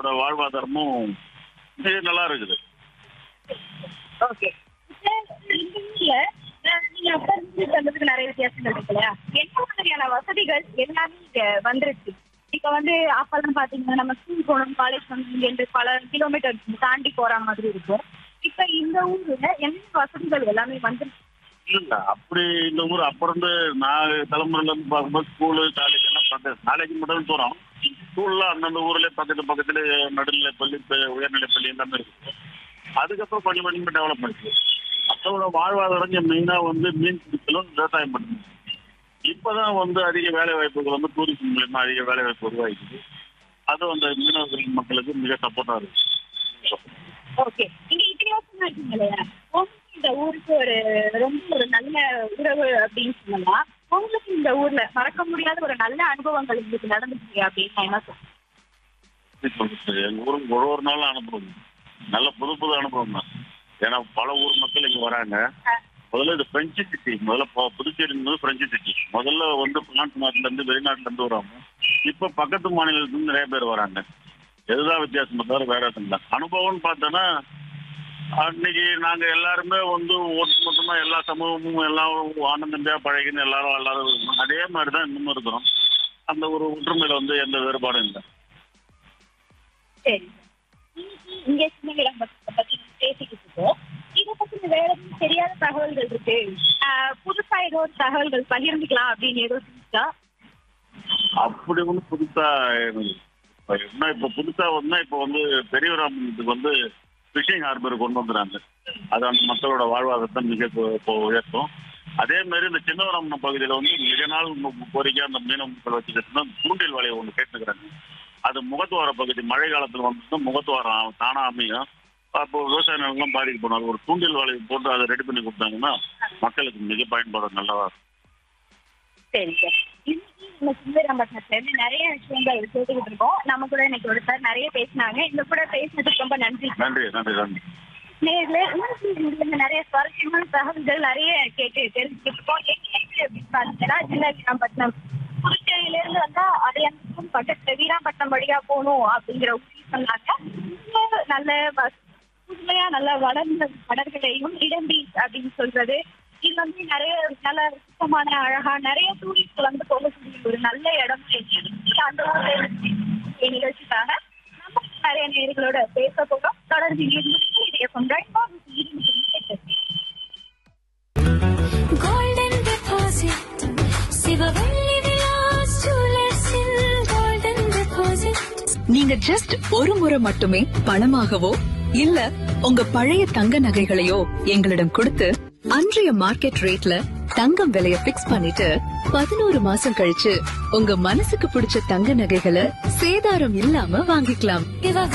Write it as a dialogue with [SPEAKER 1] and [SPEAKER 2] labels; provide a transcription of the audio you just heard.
[SPEAKER 1] மக்களோட வாழ்வாதாரமும் மிக நல்லா இருக்குது
[SPEAKER 2] ஓகே இந்த ஊர்ல அஹ், நீங்க அப்ப இருந்து வந்ததுக்கு நிறைய வித்தியாசங்கள் இருக்கு இல்லையா என்ன மாதிரியான வசதிகள் எல்லாமே இங்க வந்துருச்சு இப்ப வந்து அப்பெல்லாம் பாத்தீங்கன்னா நம்ம ஸ்கூல் போகணும் காலேஜ் போகணும் என்று பல கிலோமீட்டர் தாண்டி போற மாதிரி இருக்கும் இப்ப இந்த ஊர்ல என்ன வசதிகள் எல்லாமே வந்துருச்சு
[SPEAKER 1] இல்ல அப்படி இந்த ஊர் அப்ப இருந்து நான் தலைமுறையில இருந்து பார்க்கும்போது ஸ்கூலு காலேஜ் எல்லாம் பக்கத்து காலேஜ் மட்டும் தூரம் ஸ்கூல்ல அந்தந்த ஊர்ல பக்கத்து பக்கத்துல நடுநிலை பள்ளி ப- உயர்நிலை பள்ளி எல்லாமே இருக்கு அதுக்கப்புறம் கொஞ்சம் கொஞ்சம் டெவலப் பண்ணிச்சு மக்களோட வாழ்வாதாரம் மெயினா வந்து மீன் பிடிக்கலும் விவசாயம் பண்ணுது இப்பதான் வந்து அதிக வேலை வாய்ப்புகள் வந்து டூரிசம் மூலியமா அதிக வேலை வாய்ப்பு உருவாகிக்குது அது அந்த மீனவர்கள் மக்களுக்கு மிக சப்போர்ட்டா இருக்கு
[SPEAKER 2] ஓகே நீங்க வித்தியாசமா இருக்கீங்க இல்லையா உங்களுக்கு இந்த ஊருக்கு ஒரு ரொம்ப ஒரு நல்ல உறவு அப்படின்னு சொல்லலாம் உங்களுக்கு இந்த ஊர்ல மறக்க முடியாத ஒரு நல்ல அனுபவங்கள் உங்களுக்கு நடந்துச்சு அப்படின்னு நான் என்ன சொல்றேன்
[SPEAKER 1] எப்படி சொல்றது எங்க ஊருக்கு ஒரு ஒரு நாளும் அனுபவம் நல்ல புது புது அனுபவம் தான் ஏன்னா பல ஊர் மக்கள் இங்க வராங்க முதல்ல இது பிரெஞ்சு சிட்டி முதல்ல ப- புதுச்சேரி என்பது பிரெஞ்சு சிட்டி முதல்ல வந்து பிரான்ஸ் நாட்டுல இருந்து வெளிநாட்டுல இருந்து வராங்க இப்ப பக்கத்து மாநிலத்துல இருந்து நிறைய பேர் வராங்க எதுதான் வித்தியாசம் தவிர வேற எதுவும் இல்லை அனுபவம்னு பார்த்தோன்னா அன்னைக்கு நாங்க எல்லாருமே வந்து ஒட்டுமொத்தமா எல்லா சமூகமும் எல்லாம் ஆனந்தம்பியா பழகின்னு எல்லாரும் எல்லாரும் இருக்கோம். அதே மாதிரி தான் இன்னமும் இருக்கிறோம் அந்த ஒரு ஒற்றுமையில வந்து எந்த வேறுபாடும் இல்லை
[SPEAKER 2] சரி இன்னைக்கு இங்க சின்ன விளம்பரத்தை பத்தி பேசிக்கிட்டு இருக்கோம் இதை பத்தி வேற எதுவும் தெரியாத தகவல்கள் இருக்கு ஆஹ் புதுசா ஏதோ ஒரு தகவல்கள் பகிர்ந்துக்கலாம் அப்படின்னு ஏதோ செஞ்சா
[SPEAKER 1] அப்படி ஒன்றும் புதுசா எனக்கு இப்ப என்ன இப்ப புதுசா வந்து இப்ப வந்து பெரியவராமத்துக்கு வந்து ஃபிஷிங் ஹார்பர் கொண்டு வந்துறாங்க அது அந்த மக்களோட வாழ்வாதாரத்தை மிக இப்போ- இப்போ உயர்த்தும் அதே மாதிரி இந்த சின்னவராமன் பகுதியில வந்து மிக நாள் மு- கோரிக்கை அந்த மீனவ மக்கள் வச்சுக்கிட்டு தூண்டில் வலையை ஒன்று கேட்டுக்கிறாங்க அது முகத்துவார பகுதி மழை காலத்துல வந்து முகத்துவாரம் தானா அமையும் அப்போ விவசாய நிலங்களும் பாதிக்கப்படும் அது ஒரு தூண்டில் வலையை போட்டு அதை ரெடி பண்ணி கொடுத்தாங்கன்னா மக்களுக்கு மிக பயன்பாடு நல்லதா இருக்கும்.
[SPEAKER 2] சரி சார் இன்னைக்கு நம்ம சிந்தராம்பட்டினத்துல இருந்து நிறைய விஷயங்கள் கேட்டுக்கிட்டு இருக்கோம் நம்ம கூட இன்னைக்கு ஒரு சார் நிறைய பேசினாங்க இந்த கூட பேசினதுக்கு ரொம்ப நன்றி
[SPEAKER 1] நன்றி நன்றி நன்றி
[SPEAKER 2] நேர்ல இன்னைக்கு நிறைய சுவாரஸ்யமான தகவல்கள் நிறைய கேட்டு தெரிஞ்சுக்கிட்டு இருக்கோம் எங்க இருக்கு அப்படின்னு பாத்தீங்கன்னா சின்ன வீராம்பட்டினம் புதுச்சேரியில இருந்து வந்தா அடையாளத்துக்கும் பக்கத்துல வீராம்பட்டினம் வழியா போகணும் அப்படிங்கிற உறுதி சொன்னாங்க இங்க நல்ல வ- புதுமையா நல்ல வளர்ந்த கடற்கரையும் இடம்பி அப்படின்னு சொல்றது இது வந்து நிறைய நல்ல சுத்தமான அழகா நிறைய டூரிஸ்ட் வந்து போகக்கூடிய ஒரு நல்ல இடம் அந்த ஊர்ல இருந்து இந்த நிகழ்ச்சிக்காக நம்ம நிறைய நேர்களோட பேச போகிறோம் தொடர்ந்து இருந்து இதை கொண்டாடி
[SPEAKER 3] Golden deposit, சிவவள்ளி விலாஸ் ஜுவல்லர்ஸில் golden deposit.
[SPEAKER 4] நீங்க ஜஸ்ட் ஒரு முறை மட்டுமே பணமாகவோ இல்ல உங்க பழைய தங்க நகைகளையோ எங்களிடம் கொடுத்து அன்றைய மார்க்கெட் ரேட்ல தங்கம் விலைய பிக்ஸ் பண்ணிட்டு பதினோரு மாசம் கழிச்சு உங்க மனசுக்கு பிடிச்ச தங்க நகைகளை சேதாரம் இல்லாம வாங்கிக்கலாம்
[SPEAKER 3] இவ